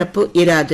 சிறப்பு இராது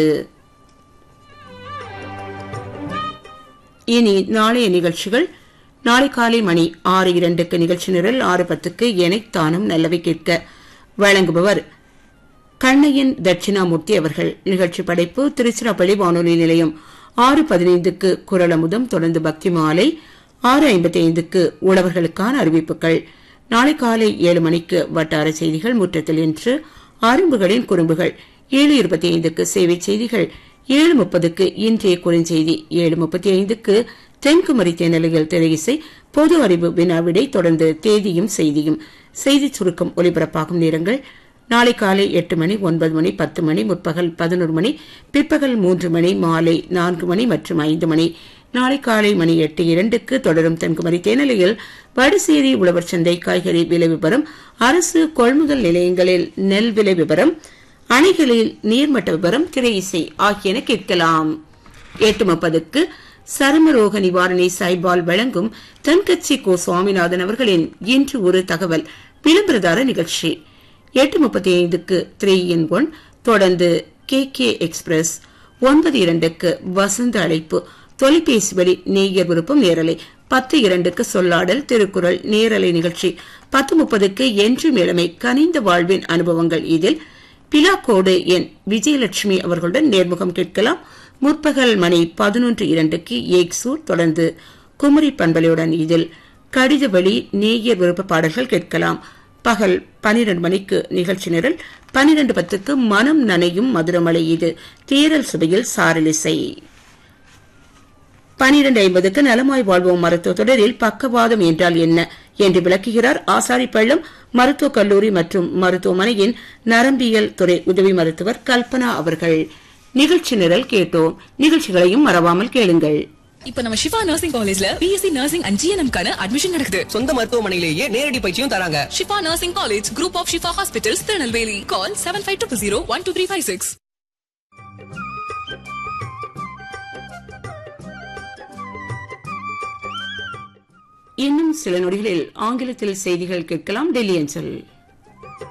இனி நாளைய நிகழ்ச்சிகள் நாளை காலை மணி ஆறு இரண்டுக்கு நிகழ்ச்சி நிரல் ஆறு பத்துக்கு எனைத்தானும் நல்லவை கேட்க வழங்குபவர் கண்ணையன் தட்சிணாமூர்த்தி அவர்கள் நிகழ்ச்சி படைப்பு திருச்சிராப்பள்ளி வானொலி நிலையம் ஆறு பதினைந்துக்கு குரல் அமுதம் தொடர்ந்து பக்தி மாலை ஆறு ஐம்பத்தி ஐந்துக்கு உழவர்களுக்கான அறிவிப்புகள் நாளை காலை ஏழு மணிக்கு வட்டார செய்திகள் முற்றத்தில் இன்று அரும்புகளின் குறும்புகள் ஏழு இருபத்தி ஐந்துக்கு சேவை செய்திகள் ஏழு முப்பதுக்கு இன்றைய குறுஞ்செய்தி ஏழு முப்பத்தி ஐந்துக்கு தென்குமரி தேனலையில் திரையிசை பொது அறிவு வினாவிடை தொடர்ந்து தேதியும் செய்தியும் செய்தி சுருக்கம் ஒலிபரப்பாகும் நேரங்கள் நாளை காலை எட்டு மணி ஒன்பது மணி பத்து மணி முற்பகல் பதினோரு மணி பிற்பகல் மூன்று மணி மாலை நான்கு மணி மற்றும் ஐந்து மணி நாளை காலை மணி எட்டு இரண்டுக்கு தொடரும் தென்குமரி தேனலையில் வடசேரி உழவர் சந்தை காய்கறி விலை விவரம் அரசு கொள்முதல் நிலையங்களில் நெல் விலை விவரம் அணைகளில் நீர்மட்ட விவரம் திரை இசை ஆகியன கேட்கலாம் எட்டு முப்பதுக்கு சருமரோக நிவாரணி சைபால் வழங்கும் தென்கட்சி கோ சுவாமிநாதன் அவர்களின் இன்று ஒரு தகவல் விளம்பரதார நிகழ்ச்சி எட்டு முப்பத்தி ஐந்துக்கு த்ரீ இன் ஒன் தொடர்ந்து கே கே எக்ஸ்பிரஸ் ஒன்பது இரண்டுக்கு வசந்த அழைப்பு தொலைபேசி வழி நேயர் விருப்பம் நேரலை பத்து இரண்டுக்கு சொல்லாடல் திருக்குறள் நேரலை நிகழ்ச்சி பத்து முப்பதுக்கு என்றும் இளமை கனிந்த வாழ்வின் அனுபவங்கள் இதில் பிலாக்கோடு என் விஜயலட்சுமி அவர்களுடன் நேர்முகம் கேட்கலாம் முற்பகல் மணி பதினொன்று இரண்டுக்கு ஏக்சூர் தொடர்ந்து குமரி பண்பலையுடன் இதில் கடித வழி நேயர் விருப்ப பாடல்கள் கேட்கலாம் பகல் பனிரெண்டு மணிக்கு நிகழ்ச்சி நிரல் பனிரெண்டு பத்துக்கு மனம் நனையும் மதுரமலை இது தேரல் சுவையில் சாரலிசை பனிரெண்டு ஐம்பதுக்கு நலமாய் வாழ்வோம் மருத்துவ தொடரில் பக்கவாதம் என்றால் என்ன என்று விளக்குகிறார் ஆசாரிப்பள்ளம் மருத்துவக் கல்லூரி மற்றும் மருத்துவமனையின் நரம்பியல் துறை உதவி மருத்துவர் கல்பனா அவர்கள் நிகழ்ச்சி நிரல் கேட்டோம் நிகழ்ச்சிகளையும் மறவாமல் கேளுங்கள் இப்ப நம்ம சிவா நர்சிங் காலேஜ்ல பிஎஸ்சி நர்சிங் அண்ட் ஜிஎன்எம் கான அட்மிஷன் நடக்குது சொந்த மருத்துவமனையிலேயே நேரடி பயிற்சியும் தராங்க Shifa nursing college group of Shifa hospitals Tirunelveli call seven five two zero one two three five six இன்னும் சில நொடிகளில் ஆங்கிலத்தில் செய்திகள் கேட்கலாம் டெல்லி அஞ்சல்